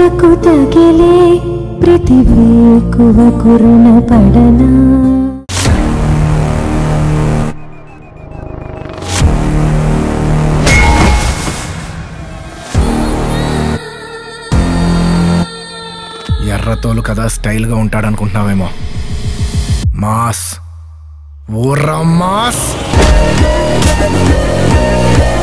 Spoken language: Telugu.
తలకు తగిలే ప్రతి వేకువ కురున పడనా ఎర్రతోలు కదా స్టైల్గా ఉంటాడనుకుంటున్నావేమో మాస్ ఊర్రా మాస్